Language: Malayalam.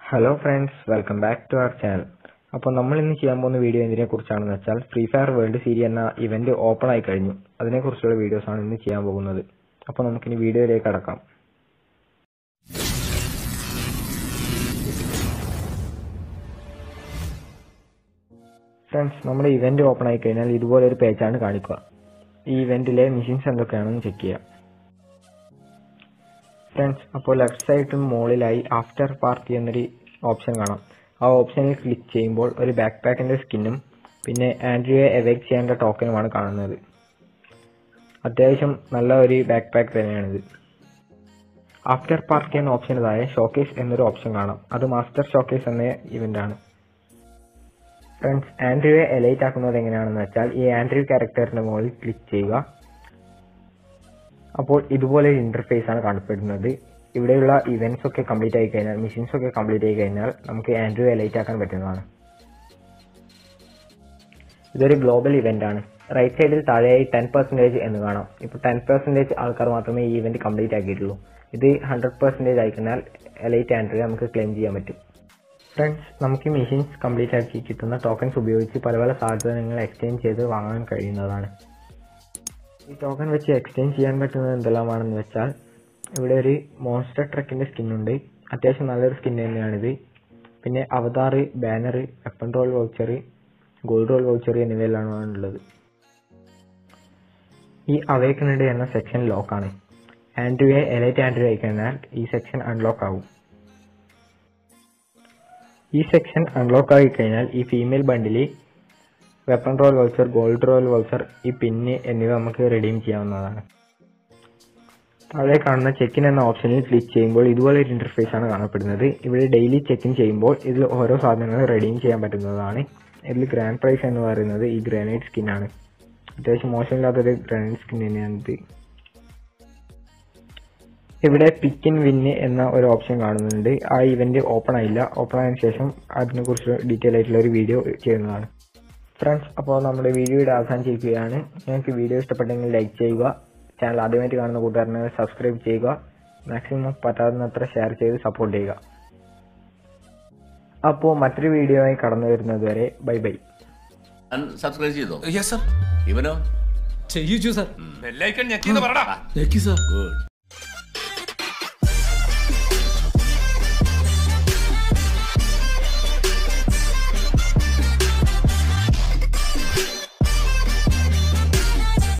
hello friends welcome back to our channel അപ്പോൾ നമ്മൾ ഇന്ന് ചെയ്യാൻ പോകുന്ന വീഡിയോ എന്തിനെ കുറിച്ചാണെന്ന് വെച്ചാൽ ഫ്രീ ഫയർ വേൾഡ് സീരി എന്ന ഇവന്റ് ഓപ്പൺ ആയി കഴിഞ്ഞു അതിനെക്കുറിച്ചുള്ള വീഡിയോസ് ആണ് ഇന്ന് ചെയ്യാൻ പോകുന്നത് അപ്പോൾ നമുക്കിനി വീഡിയോയിലേക്ക് കടക്കാം ഫ്രണ്ട്സ് നമ്മുടെ ഇവന്റ് ഓപ്പൺ ആയി കഴിഞ്ഞാൽ ഇതുപോലെ ഒരു പേജാണ് കാണിക്കുക ഈ ഇവന്റിലെ മെഷീൻസ് എന്തൊക്കെയാണെന്ന് ചെക്ക് ചെയ്യാം ഫ്രണ്ട്സ് അപ്പോൾ ലെഫ്റ്റ് സൈഡിന് മുകളിലായി ആഫ്റ്റർ പാർട്ടി എന്നൊരു ഓപ്ഷൻ കാണാം ആ ഓപ്ഷനിൽ ക്ലിക്ക് ചെയ്യുമ്പോൾ ഒരു ബാക്ക് പാക്കിന്റെ സ്കിന്നും പിന്നെ ആൻഡ്രിയെ എവേക്ക് ചെയ്യേണ്ട ടോക്കനുമാണ് കാണുന്നത് അത്യാവശ്യം നല്ല ഒരു ബാക്ക് പാക്ക് തന്നെയാണിത് ആഫ്റ്റർ പാർട്ടി എന്ന ഓപ്ഷന് താഴെ ഷോക്കേസ് എന്നൊരു ഓപ്ഷൻ കാണാം അത് മാസ്റ്റർ ഷോക്കേസ് എന്ന ഇവന്റ് ആണ് ഫ്രണ്ട്സ് ആൻഡ്രിയെ എലൈറ്റ് ആക്കുന്നത് എങ്ങനെയാണെന്ന് വെച്ചാൽ ഈ ആൻഡ്രി ക്യാരക്ടറിന്റെ മുകളിൽ ക്ലിക്ക് ചെയ്യുക അപ്പോൾ ഇതുപോലെ ഒരു ഇന്റർഫേസ് ആണ് കാണപ്പെടുന്നത് ഇവിടെയുള്ള ഇവന്റ്സ് ഒക്കെ കംപ്ലീറ്റ് ആയി കഴിഞ്ഞാൽ മിഷൻസ് ഒക്കെ കംപ്ലീറ്റ് ആയി കഴിഞ്ഞാൽ നമുക്ക് ആൻഡ്രൂ എലൈറ്റ് ആക്കാൻ പറ്റുന്നതാണ് ഇതൊരു ഗ്ലോബൽ ഇവന്റ് ആണ് റൈറ്റ് സൈഡിൽ താഴെയായി ടെൻ പെർസെന്റേജ് എന്ന് കാണാം ഇപ്പോൾ ടെൻ പെർസെന്റേജ് ആൾക്കാർ മാത്രമേ ഈ ഇവന്റ് കംപ്ലീറ്റ് ആക്കിയിട്ടുള്ളൂ ഇത് ഹൺഡ്രഡ് പെർസെന്റേജ് ആയി കഴിഞ്ഞാൽ എലൈറ്റ് ആൻഡ്രൂ നമുക്ക് ക്ലെയിം ചെയ്യാൻ പറ്റും ഫ്രണ്ട്സ് നമുക്ക് ഈ മെഷീൻസ് കംപ്ലീറ്റ് ആക്കി കിട്ടുന്ന ടോക്കൺസ് ഉപയോഗിച്ച് പല പല സാധനങ്ങൾ എക്സ്ചേഞ്ച് ചെയ്ത് വാങ്ങാൻ കഴിയുന്നതാണ് ഈ ടോക്കൺ വെച്ച് എക്സ്ചേഞ്ച് ചെയ്യാൻ പറ്റുന്നത് എന്തെല്ലാമാണെന്ന് വെച്ചാൽ ഇവിടെ ഒരു മോൺസ്റ്റർ ട്രക്കിന്റെ സ്കിൻ ഉണ്ട് അത്യാവശ്യം നല്ലൊരു സ്കിൻ തന്നെയാണിത് പിന്നെ avatar banner weapon roll voucher gold roll voucher എന്നിവയിലാണ് ഉള്ളത് ഈ അവേക്കനഡ് എന്ന സെക്ഷൻ ലോക്കാണ് ആൻഡ്രുയെ എലൈറ്റ് ആൻഡ്രു ആയി കഴിഞ്ഞാൽ ഈ സെക്ഷൻ അൺലോക്ക് ആവും ഈ സെക്ഷൻ അൺലോക്ക് ആയി കഴിഞ്ഞാൽ ഈ female bundle weapon roll voucher gold roll voucher ഈ പിന്ന് എന്നിവ നമുക്ക് റെഡീം ചെയ്യാവുന്നതാണ് താഴെ കാണുന്ന ചെക്കിൻ എന്ന ഓപ്ഷനിൽ ക്ലിക്ക് ചെയ്യുമ്പോൾ ഇതുപോലെ ഒരു ഇന്റർഫേസ് ആണ് കാണപ്പെടുന്നത് ഇവിടെ ഡെയിലി ചെക്കിൻ ചെയ്യുമ്പോൾ ഇതിൽ ഓരോ സാധനങ്ങൾ റെഡീം ചെയ്യാൻ പറ്റുന്നതാണ് ഇതിൽ ഗ്രാൻഡ് പ്രൈസ് എന്ന് പറയുന്നത് ഈ ഗ്രാനൈറ്റ് സ്കിൻ ആണ് അത്യാവശ്യം മോശമില്ലാത്തൊരു ഗ്രാനൈറ്റ് സ്കിൻ തന്നെയാണിത് ഇവിടെ പിക്ക് ആൻഡ് വിന്ന് എന്ന ഒരു ഓപ്ഷൻ കാണുന്നുണ്ട് ആ ഇവന്റ് ഓപ്പൺ ആയില്ല ഓപ്പൺ ആയതിനു ശേഷം അതിനെ കുറിച്ച് ഡീറ്റെയിൽ ആയിട്ടുള്ള ഒരു വീഡിയോ ചെയ്യുന്നതാണ് ഫ്രണ്ട്സ് അപ്പോൾ നമ്മുടെ വീഡിയോയുടെ അവസാനിച്ചിരിക്കുകയാണ് നിങ്ങൾക്ക് വീഡിയോ ഇഷ്ടപ്പെട്ടെങ്കിൽ ലൈക്ക് ചെയ്യുക ചാനൽ ആദ്യമായിട്ട് കാണുന്ന കൂട്ടുകാരനെ സബ്സ്ക്രൈബ് ചെയ്യുക മാക്സിമം പറ്റാവുന്നത്ര ഷെയർ ചെയ്ത് സപ്പോർട്ട് ചെയ്യുക അപ്പോൾ മറ്റൊരു വീഡിയോ ആയി കടന്നു വരുന്നത് വരെ ബൈ ബൈ താൻ സബ്സ്ക്രൈബ് ചെയ്തോ യെസ് സർ ഇവനോ ചെയ്യിച്ചു സർ ബെല്ലൈക്കൺ ഞെക്കിന്ന് പറടാ ഞെക്കി സർ ഗുഡ്